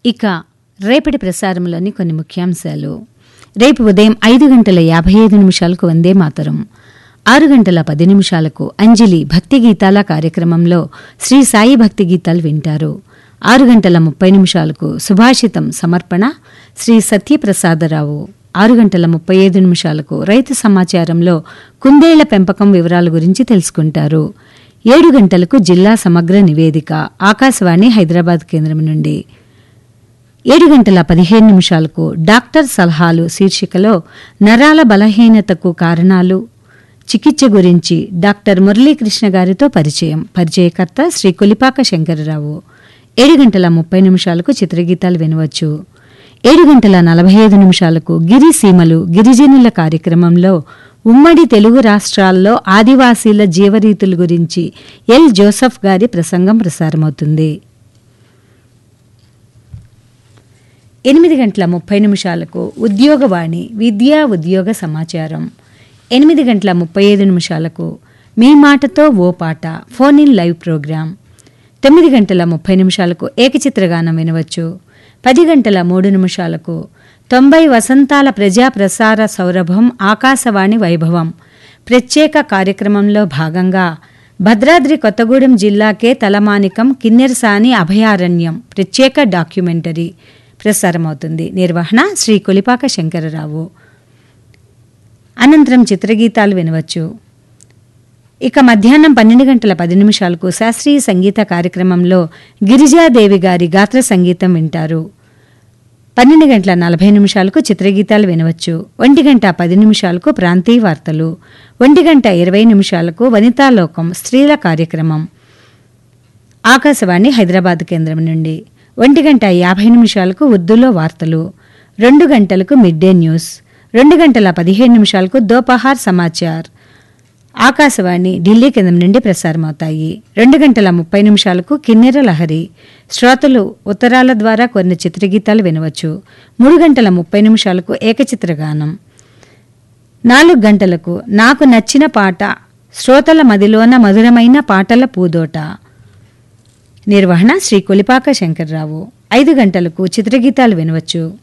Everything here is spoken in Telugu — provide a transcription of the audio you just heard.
ఇక రేపటి ప్రసారంలోని కొన్ని ముఖ్యాంశాలు రేపు ఉదయం ఐదు గంటల యాభై ఐదు నిమిషాలకు వందే మాతరం ఆరు గంటల పది నిమిషాలకు అంజలి భక్తి గీతాల కార్యక్రమంలో శ్రీ సాయి భక్తి గీతాలు వింటారు ఆరు గంటల ముప్పై నిమిషాలకు సుభాషితం సమర్పణ శ్రీ సత్యప్రసాదరావు ఆరు గంటల ముప్పై ఐదు నిమిషాలకు రైతు సమాచారంలో కుందేళ్ల పెంపకం వివరాల గురించి తెలుసుకుంటారు ఏడు గంటలకు జిల్లా సమగ్ర నివేదిక ఆకాశవాణి హైదరాబాద్ కేంద్రం నుండి ఏడు గంటల పదిహేను నిమిషాలకు డాక్టర్ సలహాలు శీర్షికలో నరాల బలహీనతకు కారణాలు చికిత్స గురించి డాక్టర్ మురళీకృష్ణ గారితో పరిచయం పరిచయకర్త శ్రీ కొలిపాక శంకరరావు ఏడు గంటల ముప్పై నిమిషాలకు చిత్రగీతాలు వినవచ్చు ఏడు గంటల నలభై ఐదు నిమిషాలకు గిరి సీమలు గిరిజనుల కార్యక్రమంలో ఉమ్మడి తెలుగు రాష్ట్రాల్లో ఆదివాసీల జీవరీతుల గురించి ఎల్ జోసఫ్ గారి ప్రసంగం ప్రసారమవుతుంది ఎనిమిది గంటల ముప్పై నిమిషాలకు ఉద్యోగవాణి విద్యా ఉద్యోగ సమాచారం ఎనిమిది గంటల ముప్పై ఐదు నిమిషాలకు మీ మాటతో ఓ పాట ఫోన్ ఇన్ లైవ్ ప్రోగ్రాం తొమ్మిది గంటల ముప్పై నిమిషాలకు ఏకచిత్రగానం వినవచ్చు పది గంటల మూడు నిమిషాలకు తొంభై వసంతాల ప్రజా ప్రసార సౌరభం ఆకాశవాణి వైభవం ప్రత్యేక కార్యక్రమంలో భాగంగా భద్రాద్రి కొత్తగూడెం జిల్లాకే తలమానికం కిన్నెరసాని అభయారణ్యం ప్రత్యేక డాక్యుమెంటరీ ప్రసారమవుతుంది నిర్వహణ శ్రీ కొలిపాక శంకరరావు అనంతరం చిత్రగీతాలు వినవచ్చు ఇక మధ్యాహ్నం పన్నెండు గంటల పది నిమిషాలకు శాస్త్రీయ సంగీత కార్యక్రమంలో గిరిజాదేవి గారి గాత్ర సంగీతం వింటారు పన్నెండు గంటల నలభై నిమిషాలకు చిత్రగీతాలు వినవచ్చు ఒంటి గంట పది నిమిషాలకు ప్రాంతీయ వార్తలు ఒంటి గంట ఇరవై నిమిషాలకు వనితాలోకం స్త్రీల కార్యక్రమం ఆకాశవాణి హైదరాబాద్ కేంద్రం నుండి ఒంటి గంట యాభై నిమిషాలకు ఉర్దూలో వార్తలు రెండు గంటలకు మిడ్ డే న్యూస్ రెండు గంటల పదిహేను నిమిషాలకు దోపహార్ సమాచార్ ఆకాశవాణి ఢిల్లీ కేంద్రం నుండి ప్రసారమవుతాయి రెండు గంటల ముప్పై నిమిషాలకు కిన్నెర లహరి శ్రోతలు ఉత్తరాల ద్వారా కొన్ని చిత్రగీతాలు వినవచ్చు మూడు గంటల ముప్పై నిమిషాలకు ఏకచిత్రగానం నాలుగు గంటలకు నాకు నచ్చిన పాట శ్రోతల మదిలోన మధురమైన పాటల పూదోట నిర్వహణ శ్రీ కొలిపాక శంకర్రావు ఐదు గంటలకు చిత్రగీతాలు వినవచ్చు